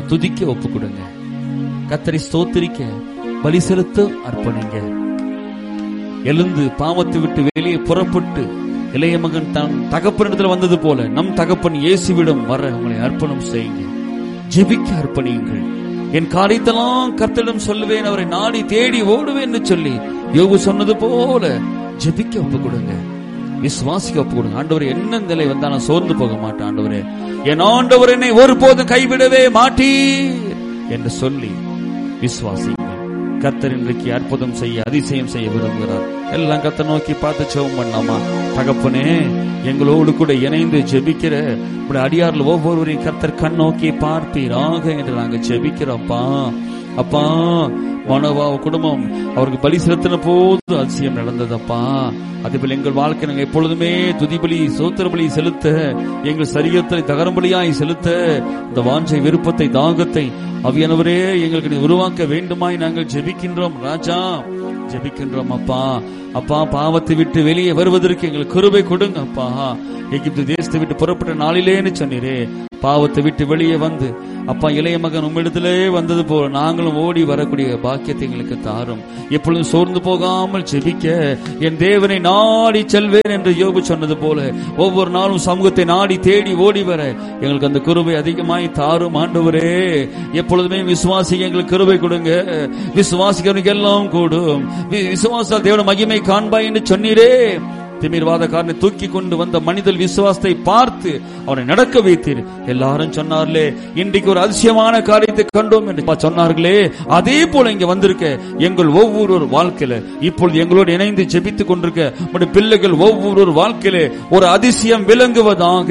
துதிக்க ஒப்பு கொடுங்க கத்தரை ஸ்தோத்திரிக்க பலி செலுத்த அர்ப்பணிங்க எழுந்து பாவத்தை விட்டு வெளியே புறப்பட்டு இளைய மகன் தான் தகப்பனிடத்தில் வந்தது போல நம் தகப்பன் இயேசுவிடம் வர உங்களை அர்ப்பணம் செய்யுங்க ஜெபிக்க அர்ப்பணியுங்கள் என் காரியத்தெல்லாம் கர்த்தரிடம் சொல்லுவேன் அவரை நாடி தேடி ஓடுவேன்னு சொல்லி யோகு சொன்னது போல ஜெபிக்க ஒப்பு கொடுங்க விசுவாசிக்க ஒப்பு கொடுங்க ஆண்டவர் என்ன நிலை வந்தா நான் சோர்ந்து போக மாட்டேன் ஆண்டவரே என் ஆண்டவர் என்னை ஒருபோதும் கைவிடவே மாட்டீர் என்று சொல்லி விசுவாசிங்க கர்த்தர் இன்றைக்கு அற்புதம் செய்ய அதிசயம் செய்ய விரும்புகிறார் எல்லாம் கர்த்தர் நோக்கி பார்த்து செவம் பண்ணாமா தகப்பனே எங்களோடு கூட இணைந்து ஜெபிக்கிற இப்படி அடியாரில் ஒவ்வொருவரையும் கர்த்தர் கண் நோக்கி பார்ப்பீராக என்று நாங்க ஜெபிக்கிறோம்ப்பா அப்பா மனோவா குடும்பம் அவருக்கு பலி செலுத்தின போது அதிசயம் நடந்ததப்பா அதேபோல் எங்கள் வாழ்க்கை நாங்கள் எப்பொழுதுமே துதி பலி சோத்திர பலி செலுத்த எங்கள் சரீரத்தை தகரம் பலியாய் செலுத்த இந்த வாஞ்சை விருப்பத்தை தாகத்தை அவியானவரே எங்களுக்கு நீ உருவாக்க வேண்டுமாய் நாங்கள் ஜெபிக்கின்றோம் ராஜா ஜெபிக்கின்றோம் அப்பா அப்பா பாவத்தை விட்டு வெளியே வருவதற்கு எங்களுக்கு கிருபை கொடுங்க அப்பா எகிப்து தேசத்தை விட்டு புறப்பட்ட நாளிலேன்னு சொன்னீரே பாவத்தை விட்டு வெளியே வந்து அப்பா இளைய மகன் உம்மிடத்திலே வந்தது போல நாங்களும் ஓடி வரக்கூடிய பாக்கியத்தை எங்களுக்கு தாரும் எப்பொழுதும் சோர்ந்து போகாமல் ஜெபிக்க என் தேவனை நாடி செல்வேன் என்று யோபு சொன்னது போல ஒவ்வொரு நாளும் சமூகத்தை நாடி தேடி ஓடி வர எங்களுக்கு அந்த கிருபை அதிகமாய் தாரும் ஆண்டவரே எப்பொழுதுமே விசுவாசி எங்களுக்கு கிருபை கொடுங்க விசுவாசிக்கிறவனுக்கு எல்லாம் கூடும் வி- விசுவாசால் தேவன மகிமை காண்பாய் என்று சொன்னீரே திமிர்வாதக்காரனை தூக்கி கொண்டு வந்த மனிதல் விசுவாசத்தை பார்த்து அவனை நடக்க வைத்தீர் எல்லாரும் சொன்னார்களே இன்றைக்கு ஒரு அதிசயமான காரியத்தை கண்டோம் என்று சொன்னார்களே அதே போல இங்க வந்திருக்க எங்கள் ஒவ்வொரு வாழ்க்கையில இப்பொழுது எங்களோடு இணைந்து ஜெபித்துக் கொண்டிருக்க உம்முடைய பிள்ளைகள் ஒவ்வொரு வாழ்க்கையில ஒரு அதிசயம் விளங்குவதாக